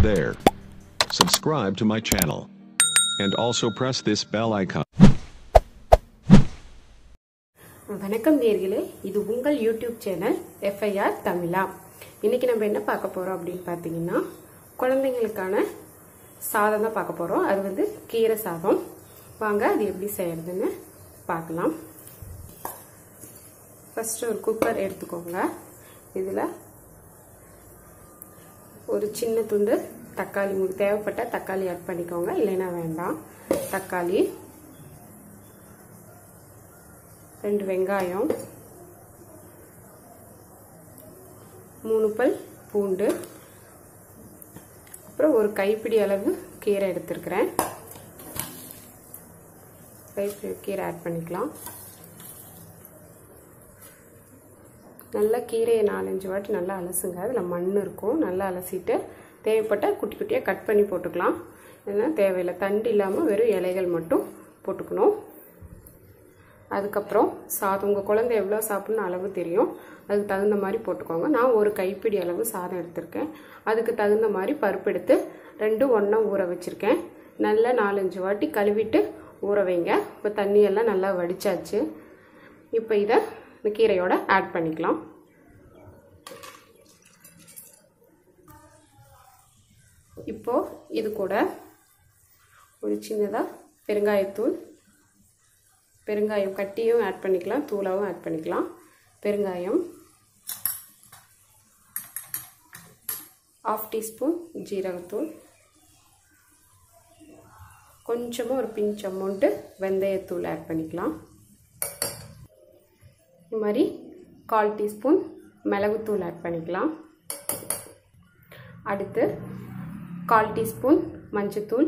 there. Subscribe to my channel. And also press this bell icon. வணக்கம் நேர்களே இது உங்கள் யூடியூப் சேனல் எஃப்ஐஆர் தமிழா இன்னைக்கு நம்ம என்ன பார்க்க போறோம் அப்படின்னு பார்த்தீங்கன்னா குழந்தைங்களுக்கான சாதம் தான் பார்க்க போறோம் அது வந்து கீரை சாதம் வாங்க அது எப்படி செய்யறதுன்னு பார்க்கலாம் ஃபர்ஸ்ட் ஒரு குக்கர் எடுத்துக்கோங்க இதில் ஒரு சின்ன துண்டு தக்காளி உங்களுக்கு தேவைப்பட்ட தக்காளி ஆட் பண்ணிக்கோங்க இல்லைன்னா வேண்டாம் தக்காளி ரெண்டு வெங்காயம் மூணு பல் பூண்டு அப்புறம் ஒரு கைப்பிடி அளவு கீரை எடுத்துருக்கிறேன் கைப்பிடி கீரை ஆட் பண்ணிக்கலாம் நல்லா கீரையை நாலஞ்சு வாட்டி நல்லா அலசுங்க அதில் மண் இருக்கும் நல்லா அலசிட்டு தேவைப்பட்ட குட்டி குட்டியாக கட் பண்ணி போட்டுக்கலாம் இதெல்லாம் தேவையில்லை தண்டு இல்லாமல் வெறும் இலைகள் மட்டும் போட்டுக்கணும் அதுக்கப்புறம் சாதம் உங்கள் குழந்தை எவ்வளோ சாப்பிட்ணும் அளவு தெரியும் அதுக்கு தகுந்த மாதிரி போட்டுக்கோங்க நான் ஒரு கைப்பிடி அளவு சாதம் எடுத்திருக்கேன் அதுக்கு தகுந்த மாதிரி பருப்பு எடுத்து ரெண்டும் ஒன்றா ஊற வச்சுருக்கேன் நல்லா நாலஞ்சு வாட்டி கழுவிட்டு ஊற வைங்க இப்போ தண்ணியெல்லாம் நல்லா வடித்தாச்சு இப்போ இதை இந்த கீரையோட ஆட் பண்ணிக்கலாம் இப்போது இது கூட ஒரு சின்னதாக பெருங்காயத்தூள் பெருங்காயம் கட்டியும் ஆட் பண்ணிக்கலாம் தூளாகவும் ஆட் பண்ணிக்கலாம் பெருங்காயம் ஆஃப் டீஸ்பூன் ஜீரகத்தூள் கொஞ்சமாக ஒரு பிஞ்ச் அமௌண்ட்டு வெந்தயத்தூள் ஆட் பண்ணிக்கலாம் இது மாதிரி கால் டீஸ்பூன் மிளகுத்தூள் ஆட் பண்ணிக்கலாம் அடுத்து கால் டீஸ்பூன் மஞ்சத்தூள்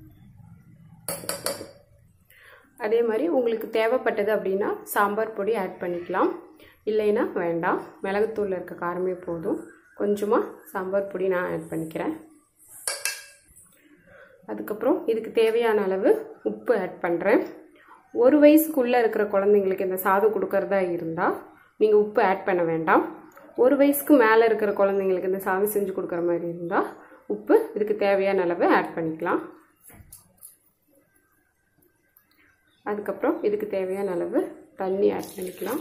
அதே மாதிரி உங்களுக்கு தேவைப்பட்டது அப்படின்னா சாம்பார் பொடி ஆட் பண்ணிக்கலாம் இல்லைன்னா வேண்டாம் மிளகுத்தூளில் இருக்க காரமே போதும் கொஞ்சமாக சாம்பார் பொடி நான் ஆட் பண்ணிக்கிறேன் அதுக்கப்புறம் இதுக்கு தேவையான அளவு உப்பு ஆட் பண்ணுறேன் ஒரு வயசுக்குள்ளே இருக்கிற குழந்தைங்களுக்கு இந்த சாதம் கொடுக்கறதா இருந்தால் நீங்கள் உப்பு ஆட் பண்ண வேண்டாம் ஒரு வயசுக்கு மேலே இருக்கிற குழந்தைங்களுக்கு இந்த சாதம் செஞ்சு கொடுக்குற மாதிரி இருந்தால் உப்பு இதுக்கு தேவையான அளவு ஆட் பண்ணிக்கலாம் அதுக்கப்புறம் இதுக்கு தேவையான அளவு தண்ணி ஆட் பண்ணிக்கலாம்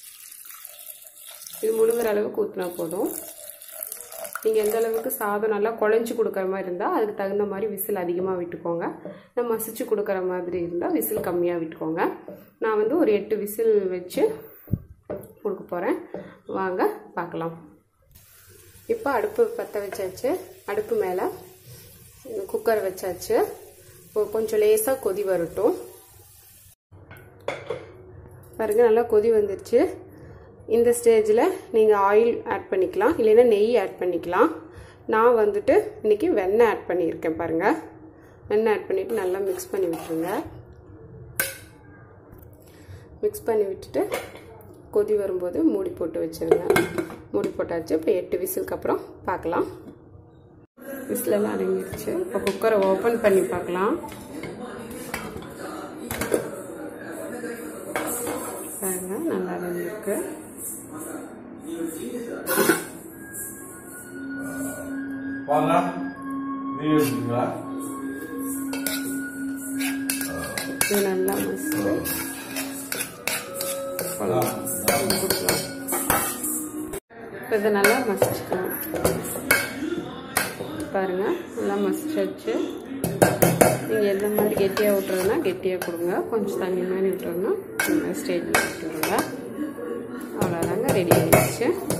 இது முழுகிற அளவுக்கு ஊற்றினா போதும் நீங்கள் எந்த அளவுக்கு சாதம் நல்லா குழஞ்சி கொடுக்குற மாதிரி இருந்தால் அதுக்கு தகுந்த மாதிரி விசில் அதிகமாக விட்டுக்கோங்க நான் மசிச்சு கொடுக்குற மாதிரி இருந்தால் விசில் கம்மியாக விட்டுக்கோங்க நான் வந்து ஒரு எட்டு விசில் வச்சு கொடுக்க போகிறேன் வாங்க பார்க்கலாம் இப்போ அடுப்பு பற்ற வச்சாச்சு அடுப்பு மேலே குக்கர் வச்சாச்சு இப்போ கொஞ்சம் லேசாக கொதி வரட்டும் பாருங்கள் நல்லா கொதி வந்துருச்சு இந்த ஸ்டேஜில் நீங்கள் ஆயில் ஆட் பண்ணிக்கலாம் இல்லைன்னா நெய் ஆட் பண்ணிக்கலாம் நான் வந்துட்டு இன்றைக்கி வெண்ணெய் ஆட் பண்ணியிருக்கேன் பாருங்கள் வெண்ணெய் ஆட் பண்ணிவிட்டு நல்லா மிக்ஸ் பண்ணி விட்டுருங்க மிக்ஸ் பண்ணி விட்டுட்டு கொதி வரும்போது மூடி போட்டு வச்சுருங்க மூடி போட்டாச்சு இப்போ எட்டு விசிலுக்கு அப்புறம் பார்க்கலாம் விசிலெல்லாம் அடங்கிடுச்சு இப்போ குக்கரை ஓப்பன் பண்ணி பார்க்கலாம் பாருங்க நல்லா இருக்கு வாங்க வீடியோ எடுத்துங்களா இது நல்லா மசிச்சு கொடுக்கலாம் இப்போ இதை நல்லா மசிச்சுக்கலாம் பாருங்க நல்லா மசிச்சாச்சு நீங்கள் எந்த மாதிரி கெட்டியாக விட்டுறதுனா கெட்டியாக கொடுங்க கொஞ்சம் தண்ணி மாதிரி விட்டுறதுனா இந்த மாதிரி ஸ்டேஜில் விட்டுருங்க அவ்வளோதாங்க ரெடி ஆகிடுச்சு